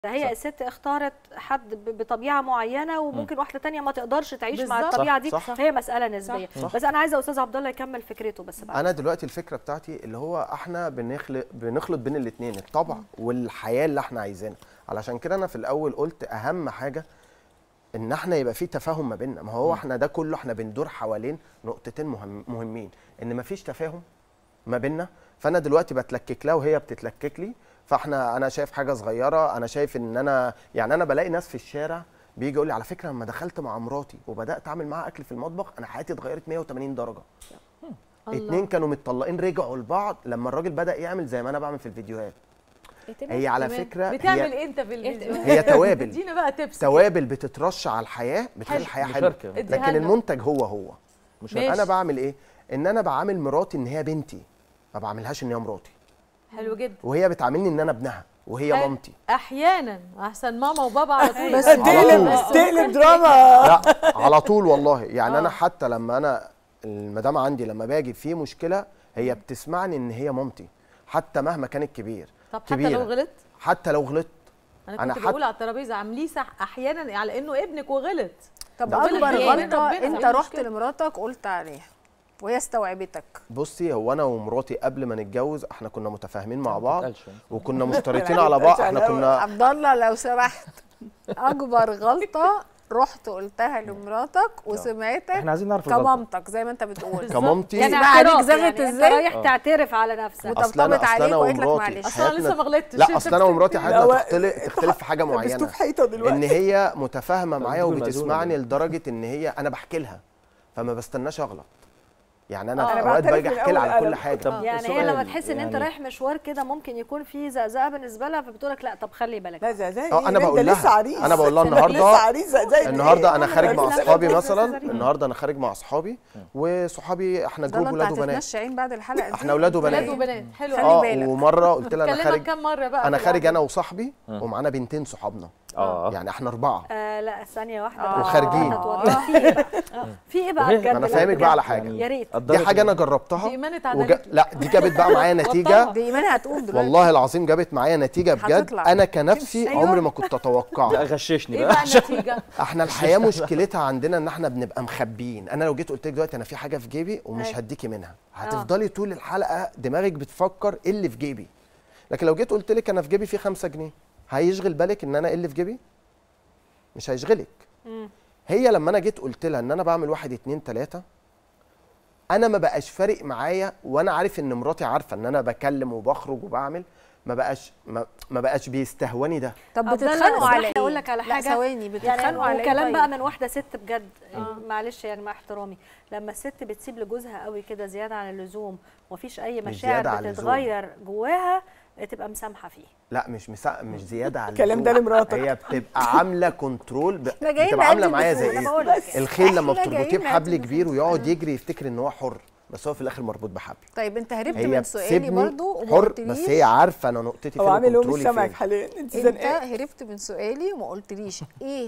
ده هي الست اختارت حد ب- بطبيعه معينه وممكن واحده تانية ما تقدرش تعيش مع بالظبط. الطبيعه صح، دي صح. هي مساله نسبيه صح. بس انا عايزه استاذ عبد الله يكمل فكرته بس بعد انا دلوقتي الفكره بتاعتي اللي هو احنا بنخلق بنخلط بين الاثنين الطبع والحياه اللي احنا عايزينها علشان كده انا في الاول قلت اهم حاجه ان احنا يبقى في تفاهم ما بيننا ما هو احنا ده كله احنا بندور حوالين نقطتين مهم مهمين ان ما فيش تفاهم ما بيننا فانا دلوقتي بتلكك لها وهي بتتلكك لي فاحنا انا شايف حاجه صغيره انا شايف ان انا يعني انا بلاقي ناس في الشارع بيجي يقول لي على فكره لما دخلت مع مراتي وبدات اعمل معاها اكل في المطبخ انا حياتي اتغيرت 180 درجه اتنين كانوا متطلقين رجعوا لبعض لما الراجل بدا يعمل زي ما انا بعمل في الفيديوهات هي على تمام. فكره بتعمل هي ايه انت في الفيديو هي توابل. ادينا بقى تبس توابل بتترش على الحياه بتخلي حلو. الحياه حلوه مشاركة. اديها لكن لنا. المنتج هو هو مش ماشي. انا بعمل ايه ان انا بعامل مراتي ان هي بنتي ما بعملهاش ان هي مراتي حلو جدا وهي بتعاملني ان انا ابنها وهي حلو. مامتي احيانا احسن ماما وبابا على طول بس على تقلب طول. تقلب دراما لا على طول والله يعني آه. انا حتى لما انا المدام عندي لما باجي في مشكله هي بتسمعني ان هي مامتي حتى مهما كانت كبير طب حتى كبيرة. لو غلط حتى لو غلطت انا أنا كنت حت- بقول على الترابيزه عامليه صح احيانا على انه ابنك وغلط طب لا. اكبر ربنا غلطه ربنا انت مفيش رحت مشكلة. لمراتك قلت عليها وهي استوعبتك بصي هو انا ومراتي قبل ما نتجوز احنا كنا متفاهمين مع بعض تتقالش. وكنا مشترطين على بعض احنا كنا عبد الله لو سمحت اكبر غلطه رحت قلتها لمراتك وسمعتك احنا عايزين نعرف الغلطة. كمامتك زي ما انت بتقول كمامتي يعني يعني بقى عليك اعتراف زغت يعني انت ازاي؟ رايح آه. تعترف على نفسك وت- اصل انا طبطبت اصل عليك انا وقالت لك ومراتي معلش. اصلا لسه ما غلطتش لا اصل انا ومراتي لا، حياتنا هو- تختلف تختلف في حاجه لبستوه معينه في حيطه دلوقتي ان هي متفاهمه طب معايا دول مأذون وبتسمعني ولا إيه؟ لدرجه ان هي انا بحكي لها فما بستناش اغلط يعني انا آه. في أنا اوقات بعترف باجي من احكي لها أول على كل قلم. حاجه طب يعني هي سؤال، لما تحس ان انت يعني رايح مشوار كده ممكن يكون في زقزقه بالنسبه لها فبتقول لك لا طب خلي بالك لا زي زي اه انا إيه؟ بقول ده لسه لها عريس انا بقول لها لسه النهارده عريس زي زي النهارده انا خارج مع لا، لا، اصحابي لا، لا، مثلا لا، لا. النهارده انا خارج مع اصحابي وصحابي احنا ده جروب انت ولاد وبنات هتتمشى عين بعد الحلقه دي احنا ولاد وبنات. ولاد وبنات حلو خلي قوي اه بالك. ومره قلت لها انا كلمك خارج كام مره بقى انا في خارج العربية؟ انا وصاحبي ومعانا بنتين صحابنا اه يعني احنا اربعه آه لا ثانيه واحده آه. بقى. وخارجين. هتوضح. في ايه بقى آه، في ايه بقى وهي- بجد ما انا بقى فاهمك بقى على بجد؟ حاجه يا ريت دي حاجه انا جربتها دي ايمان وج... اتعدلت لا دي جابت بقى معايا نتيجه دي ايمان هتقوم دلوقتي والله العظيم جابت معايا نتيجه بجد هتطلع. انا كنفسي أيوة. عمري ما كنت لا اتوقعها غششني ايه بقى بقى النتيجه احنا الحياه مشكلتها عندنا ان احنا بنبقى مخبيين انا لو جيت قلت لك دلوقتي انا في حاجه في جيبي ومش أيوة. هديكي منها هتفضلي طول الحلقه دماغك بتفكر ايه اللي في جيبي لكن لو جيت قلت لك انا في جيبي في 5 جنيه هيشغل بالك ان انا ايه اللي في جيبي مش هيشغلك مم. هي لما انا جيت قلت لها ان انا بعمل واحد اتنين تلاته انا ما بقاش فارق معايا وانا عارف ان مراتي عارفه ان انا بكلم وبخرج وبعمل ما بقاش ما, ما بقاش بيستهوني ده طب عبد الله، بتتخانقوا اسمح على لي ايه؟ أقول لك على لا حاجة. ثواني يعني بتتخانقوا على ايه وكلام طيب؟ بقى من واحده ست بجد معلش يعني مع احترامي لما الست بتسيب لجوزها قوي كده زياده عن اللزوم ومفيش اي مش مشاعر زيادة عن اللزوم. بتتغير جواها تبقى مسامحه فيه لا مش مسا... مش زياده على الكلام ده اللزوم. لمراتك. هي بتبقى عامله كنترول ب... احنا جايين بتبقى عامله نقدم معايا نفوذ. زي أنا ايه بقول لك. الخيل لما إحنا بتربطيه جايين بحبل نقدم كبير ويقعد يجري يفتكر ان هو حر بس هو في الاخر مربوط بحبل طيب انت هربت هي من سؤالي بتسيبني برضو وما حر قلتليش بس هي عارفه انا نقطتي فين هو عامل لهم وكنترولي السمك فين حاليا انت انت زنقان هربت من سؤالي وما قلتليش ايه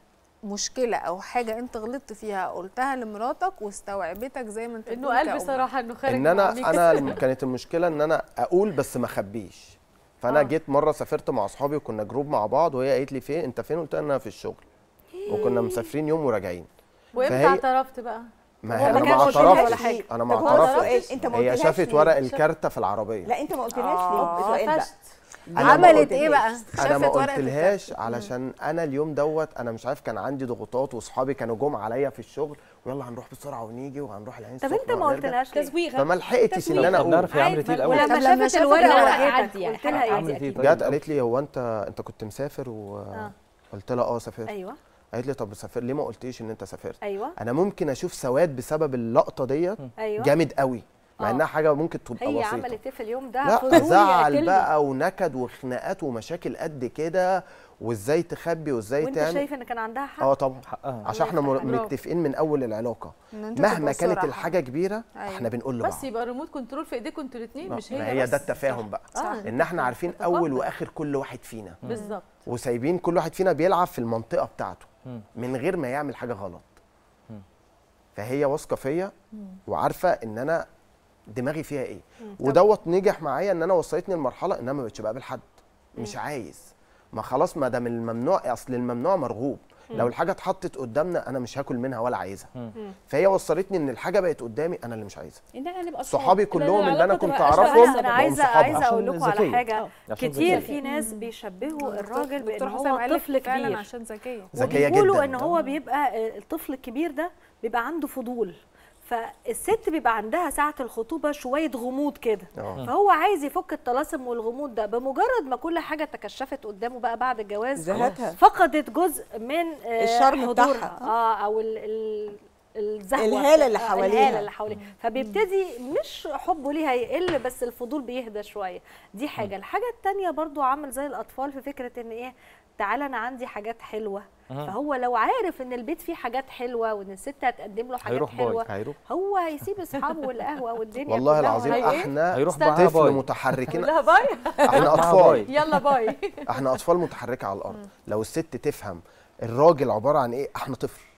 مشكله او حاجه انت غلطت فيها قلتها لمراتك واستوعبتك زي ما انت انه بتقول قال كأم. بصراحه انه خارج ان مع انا ميكس. انا الم- كانت المشكله ان انا اقول بس ما اخبيش فانا آه. جيت مره سافرت مع اصحابي وكنا جروب مع بعض وهي قالت لي فين انت فين قلت لها انا في الشغل وكنا مسافرين يوم وراجعين وامتى فهي- اعترفت بقى ما هو هي ما انا ما كانش قلت لها ولا اعترفتش حاجة. انا ما طب هو اعترفتش سؤال، انت ما هي قلتلهاش شافت ليه؟ ورق الكارته في العربيه لا انت ما قلتلهاش آه، ليه سؤال بقى قفشت أنا ما عملت ايه بقى انا ما شافت ورقة قلتلهاش علشان انا اليوم دوت انا مش عارف كان عندي ضغوطات واصحابي كانوا جم عليا في الشغل ويلا هنروح بسرعه ونيجي وهنروح العين طب السخنة انت ما وهنرجع. قلتلهاش ليه؟ تزويغه فما لحقتش ان انا طب اقول نعرف هي عملت ايه الاول ولما طب لما شافت شافت الورقه الورقة واجهتك عادي يعني، قلت لها عادي ايه؟ عملت ايه جت طيب قالت لي هو انت انت كنت مسافر و آه. قلت لها اه سافرت ايوه قالت لي طب سافر ليه ما قلتيش ان انت سافرت ايوه انا ممكن اشوف سواد بسبب اللقطه ديت ايوه جامد قوي مع آه. انها حاجه ممكن تبقى هي بسيطه عملت ايه في اليوم ده لا فضولي زعل قتلني. بقى ونكد وخناقات ومشاكل قد كده وازاي تخبي وازاي وانت تعمل شايف ان كان عندها حق اه طبعا حقها عشان احنا الله مر- يفتح عليك. متفقين من اول العلاقه إن انتوا مهما تبقوا كانت صراحة. الحاجه كبيره أيوة. احنا بنقول لبعض بس يبقى ريموت كنترول في ايديكم انتوا الاثنين آه، مش ما هي هي بس. ده التفاهم بقى آه. ان احنا عارفين تتقبل. اول واخر كل واحد فينا بالظبط وسايبين كل واحد فينا بيلعب في المنطقه بتاعته مم. من غير ما يعمل حاجه غلط فهي واثقه فيا وعارفه ان انا دماغي فيها ايه ودوت نجح معايا ان انا وصلتني لمرحله ان انا ما بقتش بقابل حد مش عايز ما خلاص ما دام الممنوع اصل الممنوع مرغوب لو الحاجه اتحطت قدامنا انا مش هاكل منها ولا عايزها فهي وصلتني ان الحاجه بقت قدامي انا اللي مش عايزها ان احنا نبقى أصحاب. صحابي إن كلهم اللي العلاقة انا كنت تبقى أشبه اعرفهم أحسن. انا بقوا عايزه صحابها. عايزه اقول عشان لكم على ذكية. حاجه عشان كتير ذكية. في ناس بيشبهوا الراجل بان دكتور حسام هو قالك طفل فعلا كبير عشان ذكيه ذكيه وبيقولوا جدا ان هو بيبقى آه، الطفل الكبير ده بيبقى عنده فضول فالست بيبقى عندها ساعة الخطوبة شوية غموض كده اه. فهو عايز يفك الطلاسم والغموض ده بمجرد ما كل حاجة تكشفت قدامه بقى بعد الجواز زهقها. فقدت جزء من آه، الشرم حضورها بتاعها. اه او ال ال الزهوة الهالة اللي آه، حواليها. الهالة اللي حواليها فبيبتدي مش حبه ليها يقل بس الفضول بيهدى شوية دي حاجة الحاجة التانية برضو عامل زي الأطفال في فكرة إن إيه تعالى أنا عندي حاجات حلوة فهو لو عارف إن البيت فيه حاجات حلوة وإن الست هتقدم له حاجات هيروح باي حلوة هيروح هو هيسيب أصحابه والقهوة والدنيا والله كلها العظيم وهي- هي- احنا هيروح معاها طفل باي. متحركين لها باي احنا معاها اطفال باي. يلا باي احنا اطفال متحركه على الارض لو الست تفهم الراجل عباره عن ايه احنا طفل